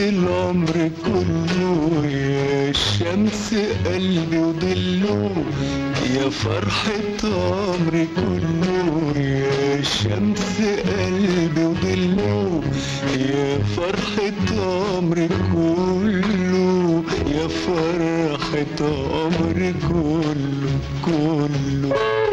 العمر كله يا شمس قلبي وضله يا فرحة عمري كله يا شمس قلبي وضله يا فرحة عمري كله يا فرحة عمري كله كله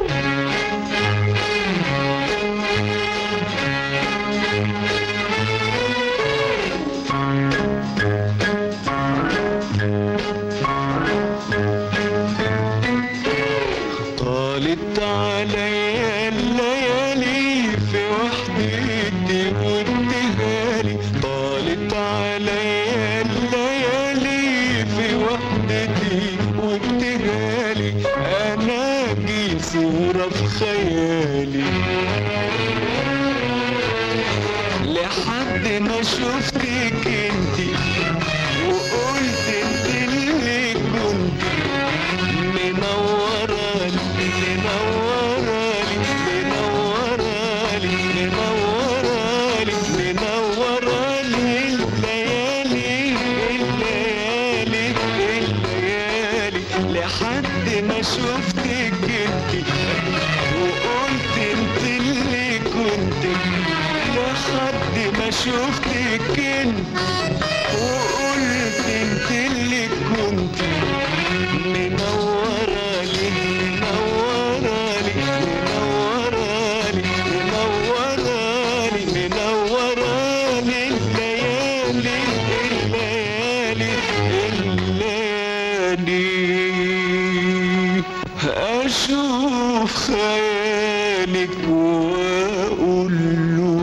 طالت عليا الليالي في وحدتي وابتهالي طالت عليا الليالي في وحدتي وابتهالي انا جي صورة في خيالي لحد ما شفتك انتي وقلت انت اللي كنت منورالي منورالي منورالي منورالي منورالي الليالي الليالي الليالي لحد ما شفتك انت وقلت انت اللي كنت لحد ما شفتك انت وقلت انت اللي كنت منورالي منورالي منورالي منورالي منورالي الليالي الليالي الليالي اشوف خيالك واقول له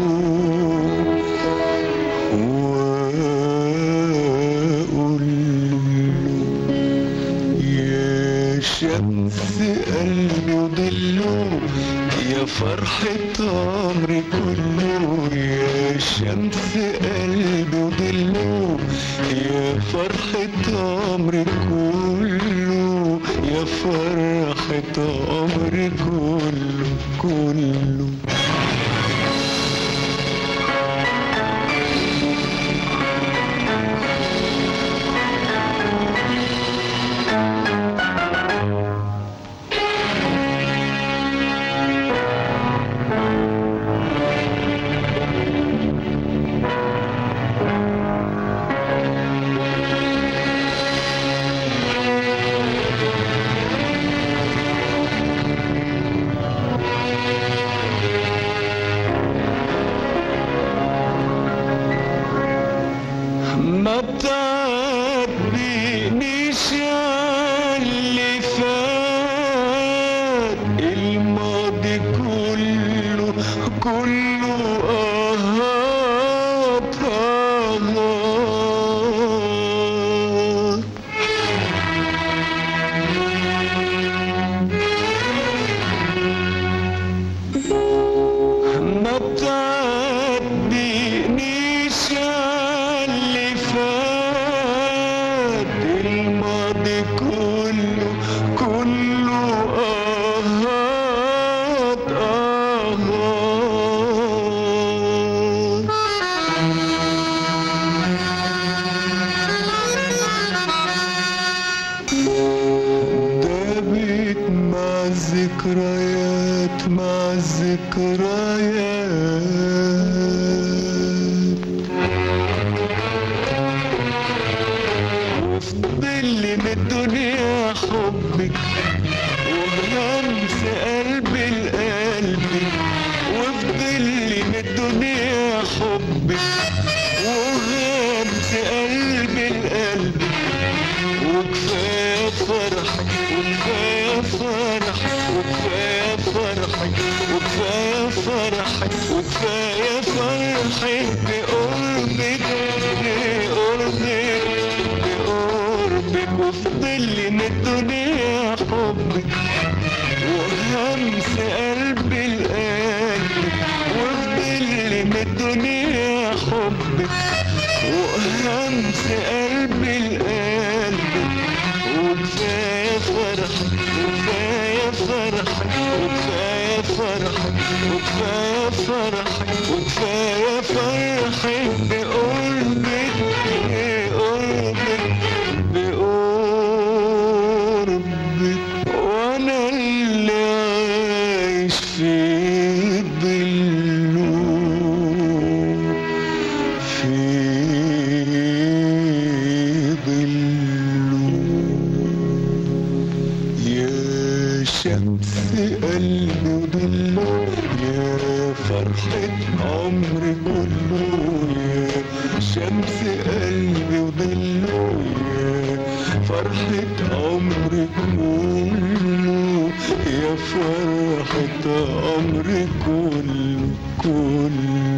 واقول له يا شمس قلبي وضله يا فرحة عمري كله يا شمس قلبي وضله يا فرحة عمري كله يا فرحة عمري كله كله ما بتعبينيش اللي فات الماضي كله كله آهات آهات ما بتعبينيش اللي فات الماضي كله كله آهات آهات دابت مع الذكريات مع الذكريات وفضل من الدنيا حبك وهمس قلبي لقلبي وفضل من الدنيا حبك وهمس قلبي لقلبي وكفاية فرحك وكفاية فرحك وكفاية فرحك وكفاية فرحك وكفاية فرحك بقربك بقربك بقربك وفضل من الدنيا حبك وهمس قلبي لقلبك وفضل من الدنيا حبك وهمس قلبي لقلبك وكفاية فرحك وكفاية فرحك وكفاية فرحك وكفاية فرحك وكفاية فرحك بقربك قلبك وانا اللي عايش في ظله في ظله يا شمس قلبي وضله يا فرحة عمري كله يا شمس قلبي وضله يا فرحة عمري كله يا فرحة عمري كله كله